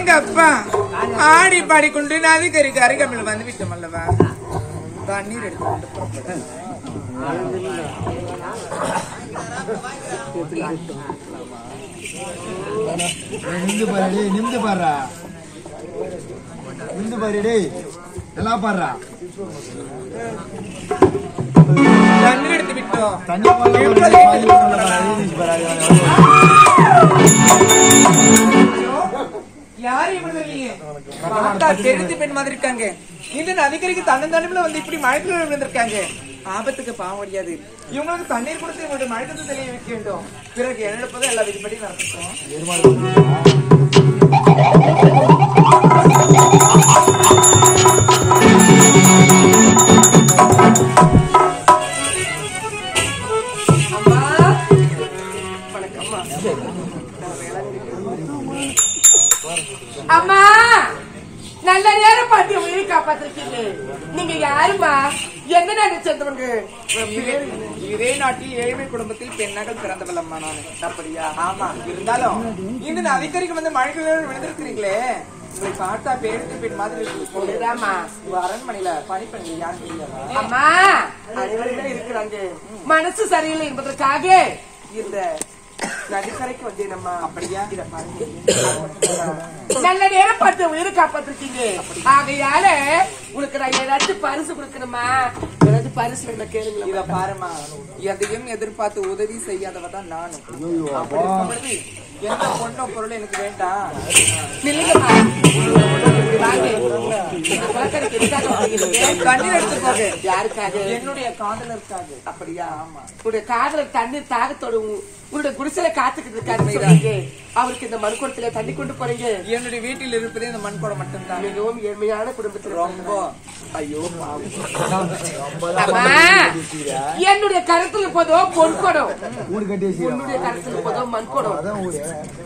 எங்க அப்பா ஆடி பாடி கொண்டு நதிக்கரைக்கு அருகம்பில் வந்து விட்டோம் அல்லவா தண்ணீர் எடுத்து கொண்டு புறப்படு. நிமிந்து பாரு டேய் நிமிந்து பாருடா நிமிந்து பாரு டேய் நல்லா பாருடா தண்ணீர் எடுத்து விட்டோம் தண்ணி போல எப்படி யாரு இவங்க நீங்க பார்த்தா தெரிஞ்ச பெண் மாதிரி இருக்காங்க இந்த நதிக்கரைக்கு தன்னந்தனிப்புல வந்து இப்படி மழைக்குள்ள விழுந்திருக்காங்க ஆபத்துக்கு பாவ முடியாது இவங்களுக்கு தண்ணீர் கொடுத்து இவங்களுடைய மழைக்கு தெளிய வைக்க வேண்டும் பிறகு எழுப்பதை எல்லா விதிப்படி நடத்தும் அம்மா நல்ல நேரம் பார்த்து உயிரை காப்பாத்திருக்கீங்க நீங்க யாருமா என்ன நினைச்சவங்க இதே நாட்டில் ஏழ்மை குடும்பத்தில் பெண்ணாக பிறந்தவள் அம்மா நான் அப்படியா ஆமா இருந்தாலும் இந்த நதிக்கரைக்கு வந்து மழைக்குள்ள விழுந்திருக்கிறீங்களே உங்களை பார்த்தா பேருக்கு பெண் மாதிரி இருக்கு சொல்லுதாம்மா. உங்க அரண்மனையில பணிப்பெண்கள் யாரும் இல்லையா அம்மா அனைவருமே இருக்கிறாங்க மனசு சரியில்லை என்பதற்காக இந்த நதிக்கரைக்கு வந்தேனம்மா அப்படியா இத பாருங்க நல்ல நேரம் பார்த்து உயிரை காப்பாத்திருக்கீங்க ஆகையால உனக்கு நான் ஏதாச்சும் பரிசு கொடுக்கணுமா ஏதாச்சும் பரிசு வேணா கேளுங்களா இத பாருமா எதையும் எதிர்பார்த்து உதவி செய்யாதவ தான் நானும் அப்படி இருக்கும்பொழுது எந்த பொண்ணோ பொருள் எனக்கு வேண்டாம் நில்லுங்கம்மா வாங்க. இந்த குளக்கரைக்கு எதுக்காக வந்தீங்க? தண்ணீர் எடுத்துக்கோங்க யாருக்காக என்னுடைய காதலருக்காக அப்படியா ஆமா உன்னுடைய காதலர் தண்ணீர் தாகத்தோட உ- உன்னுடைய குடிசையில காத்துக்கிட்டு இருக்காரு சொன்னீங்க. அவருக்கு இந்த மறுக்குடத்துல தண்ணி கொண்டு போறீங்க என்னுடைய வீட்டில் இருப்பதே இந்த மண்குடம் மட்டும்தான் மிகவும் ஏழ்மையான குடும்பத்துல ரொம்ப ஐயோ பாவம். அம்மா, என்னுடைய கருத்துல போதோ பொன் குடம் ஊடு கட்டி வச்சு உன்னுடைய கருத்துல போதோ மண் குடம் அதான் ஊரு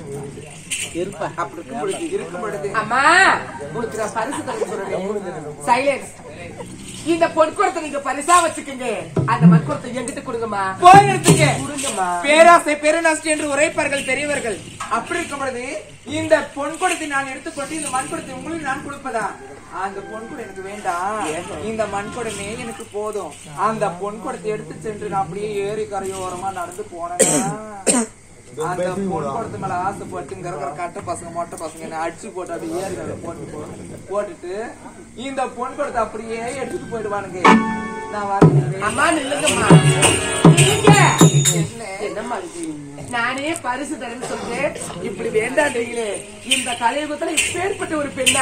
அப்படி இருக்கும் பொழுது இருக்கும் பொழுது அம்மா உனக்கு நான் பரிசு தர சொல்றேன் சைலன்ஸ் இந்த பொன் குடத்தை நீங்க பரிசா வச்சுக்கோங்க அந்த மண் குடத்தை எங்கிட்ட கொடுங்கம்மா போய் எடுத்துக்க கொடுங்கம்மா பேராசை பெருநஷ்டம் என்று உரைப்பார்கள் பெரியவர்கள் அப்படி இருக்கும் பொழுது இந்த பொன் குடத்தை நான் எடுத்துக்கொண்டு இந்த மண் குடத்தை உங்களுக்கு நான் கொடுப்பதா அந்த பொன் குடம் எனக்கு வேண்டாம் இந்த மண் குடமே எனக்கு போதும் அந்த பொன் குடத்தை எடுத்து சென்று நான் அப்படியே ஏரி கரையோரமா நடந்து போனேன்னா அந்த பொன் குடத்து மேல ஆசைப்பட்டு இங்க இருக்கிற கட்ட பசங்க மொட்டை பசங்க என்ன அடிச்சு போட்டு அப்படியே ஏரி கரையில போட்டு போ- போட்டுட்டு இந்த பொன் குடத்தை அப்படியே எடுத்துட்டு போயிடுவானுங்க நான் வரேன் அம்மா நில்லுங்கம்மா நில்லுங்க என்னம்மா இது நானே பரிசு தரேன்னு சொல்றேன் இப்படி வேண்டாண்டீங்களே இந்த கலையுகத்துல இப்பேற்பட்ட ஒரு பெண்ணா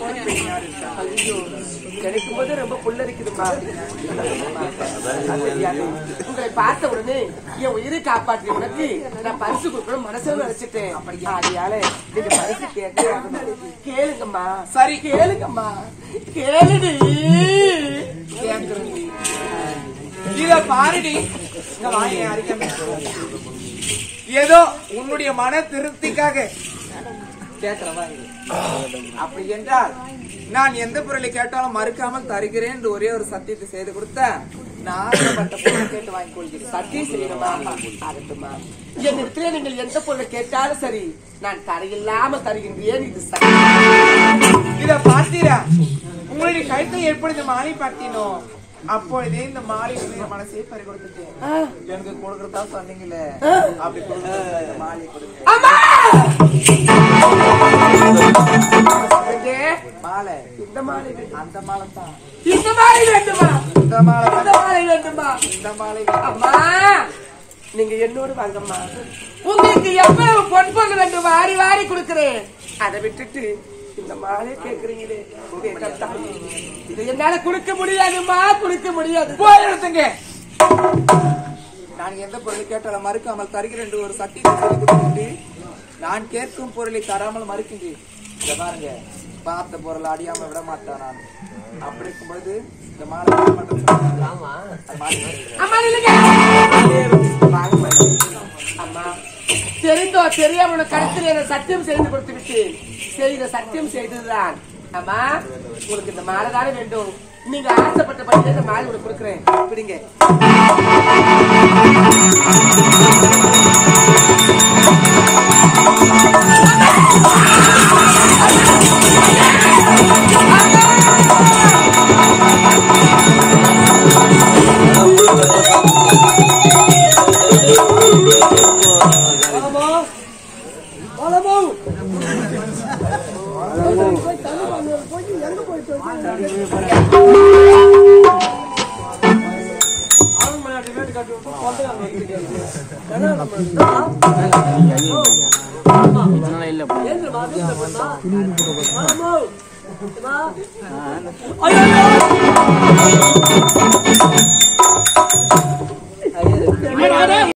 ஐயோ கிடைக்கும் போது ரொம்ப புல்லரிக்குதுமா உங்களை பார்த்த உடனே என் உயிரை காப்பாற்றி உனக்கு நான் பரிசு கொடுக்கணும் மனசுல நினைச்சிட்டேன் அப்படியால நீங்க பரிசு கேட்டு கேளுங்கம்மா சரி. கேளுங்கம்மா கேளுடி கேக்குறது. இத பாருடி இங்க வாயை அரிக்காம. ஏதோ உன்னுடைய மன திருப்திக்காக கேட்கிறவா இது. அப்படி என்றால் நான் எந்த பொருளை கேட்டாலும் மறுக்காமல் தருகிறேன் என்று ஒரே ஒரு சத்தியத்தை செய்து கொடுத்த நான் ஆசைப்பட்ட பொருளை கேட்டு வாங்கி கொள்கிறேன் சத்தியம் செய்யணுமா ஆகட்டுமா என் இடத்துல நீங்கள் எந்த பொருளை கேட்டாலும் சரி நான் தரையில்லாம தருகின்றேன் இது சரி இத பார்த்தீரா உங்களுடைய கழுத்தை எப்பொழுது மாலை பார்த்தீனோ அப்பொழுதே இந்த மாலை வந்து என் மனசே பறி கொடுத்துட்டேன் எனக்கு கொடுக்கறதா சொன்னீங்களே அப்படி கொடுக்கறது இந்த மாலை கொடுங்க அம்மா எங்கே? மாலை இந்த மாலை வேண்டும். அந்த மாலை தான் இந்த மாலை வேண்டுமா இந்த மாலை இந்த மாலை வேண்டுமா இந்த மாலை அம்மா நீங்க என்னோடு வாங்கம்மா உங்களுக்கு எவ்வளவு பொன் பொருள் வேண்டும் வாரி வாரி கொடுக்கிறேன் அதை விட்டுட்டு இந்த மாலை கேக்குறீங்களே வேண்டாம் தாயே. இதை என்னால கொடுக்க முடியாதும்மா கொடுக்க முடியாது போயிருந்துங்க நான் எந்த பொருளை கேட்டாலும் மறுக்காமல் தருகிறேன் என்று ஒரு சத்தியத்தை சொல்லிக் கொடுத்துட்டு நான் கேட்கும் பொருளை தராமல் மறுக்கின்றேன் இத பாருங்க பார்த்த பொருள் அடியாம விட மாட்டேன் நான் அப்படி இருக்கும்பொழுது இந்த மாலை தர மாட்டேன்னு சொன்னாங்க. அந்த மாலை அம்மா நில்லுங்க வாங்க, வாங்க. அம்மா தெரிந்தோ தெரியாம உனக்கு கருத்தில் என சத்தியம் செய்து கொடுத்து விட்டேன் செய்த சத்தியம் செய்ததுதான் அம்மா உங்களுக்கு இந்த மாலை தானே வேண்டும் நீங்க ஆசைப்பட்டபடி இந்த மாலை உனக்கு கொடுக்குறேன் பிடிங்க ஆ ஐயோ